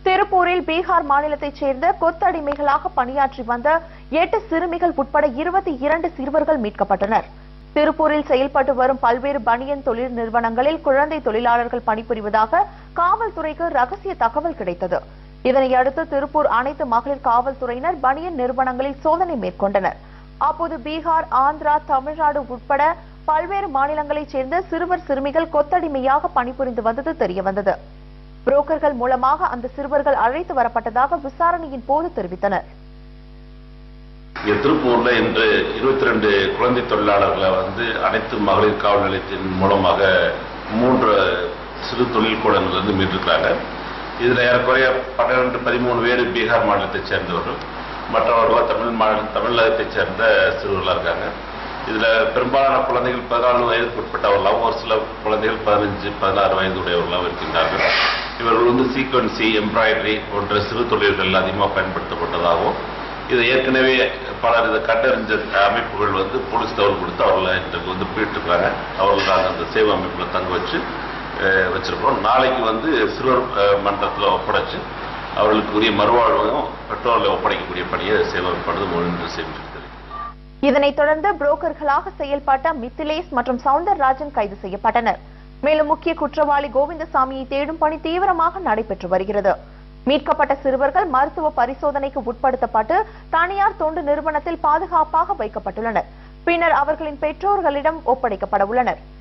திருப்பூரில் பீகார் மாநிலத்தைச் சேர்ந்த கொத்தடிமைகளாக பணியாற்றி வந்த எட்டு சிறுமிகள் உட்பட இருபத்தி இரண்டு சிறுவர்கள் மீட்கப்பட்டனர் திருப்பூரில் செயல்பட்டு வரும் பல்வேறு பனியன் தொழில் நிறுவனங்களில் குழந்தை தொழிலாளர்கள் பணிபுரிவதாக காவல்துறைக்கு ரகசிய தகவல் கிடைத்தது இதனையடுத்து திருப்பூர் அனைத்து மகளிர் காவல்துறையினர் பனியன் நிறுவனங்களில் சோதனை மேற்கொண்டனர் அப்போது பீகார் ஆந்திரா தமிழ்நாடு உட்பட பல்வேறு மாநிலங்களைச் சேர்ந்த சிறுவர் சிறுமிகள் கொத்தடிமையாக பணிபுரிந்து வந்தது தெரியவந்தது புரோக்கர்கள் மூலமாக அந்த சிறுவர்கள் அழைத்து வரப்பட்டதாக விசாரணையின் போது தெரிவித்தனர் இங்கே திருப்பூர்ல இன்று இருபத்தி ரெண்டு குழந்தை தொழிலாளர்களை வந்து அனைத்து மகளிர் காவல் நிலையத்தின் மூலமாக மூன்று சிறு தொழில் கூடங்களிலிருந்து மீட்டிருக்கிறாங்க இதுல ஏறக்குறைய பன்னிரண்டு பதிமூணு பேர் பீகார் மாநிலத்தைச் சேர்ந்தவர்கள் மற்றவர்கள் தமிழ் மாநில தமிழகத்தைச் சேர்ந்த சிறுவர்களாக இருக்காங்க இதுல பெரும்பாலான குழந்தைகள் பதினாலு வயதுக்கு உட்பட்டவர்களாகவும் ஒரு சில குழந்தைகள் பதினஞ்சு பதினாறு வயது உடையவர்களாகவும் இருக்கின்றார்கள் இவர்கள் வந்து சீக்வன்சி எம்ப்ராய்டரி போன்ற சிறு தொழில்கள் அதிகமாக பயன்படுத்தப்பட்டதாகவும் இதை ஏற்கனவே பலர் இதை கண்டறிஞ்ச அமைப்புகள் வந்து போலீஸ் தகவல் கொடுத்து அவர்களை இன்றைக்கு வந்து போயிட்டுருக்காங்க அவர்கள் நாங்கள் அந்த சேவை அமைப்பில் தங்க வச்சு அஹ், வச்சிருக்கோம் நாளைக்கு வந்து சிறுவர் அஹ், மன்றத்தில் ஒப்படைச்சு அவர்களுக்கு உரிய மறுவாழ்வையும் பெற்றோர்களை ஒப்படைக்கக்கூடிய பணியை சேவை படுது முன்னின்று செய்திருக்கிறது இதனைத் தொடர்ந்து புரோக்கர்களாக செயல்பட்ட மித்திலேஷ் மற்றும் சவுந்தரராஜன் கைது செய்யப்பட்டனர் மேலும் முக்கிய குற்றவாளி கோவிந்தசாமியை தேடும் பணி தீவிரமாக நடைபெற்று வருகிறது மீட்கப்பட்ட சிறுவர்கள் மருத்துவ பரிசோதனைக்கு உட்படுத்தப்பட்டு தனியார் தொண்டு நிறுவனத்தில் பாதுகாப்பாக வைக்கப்பட்டுள்ளனர் பின்னர் அவர்களின் பெற்றோர்களிடம் ஒப்படைக்கப்பட உள்ளனர்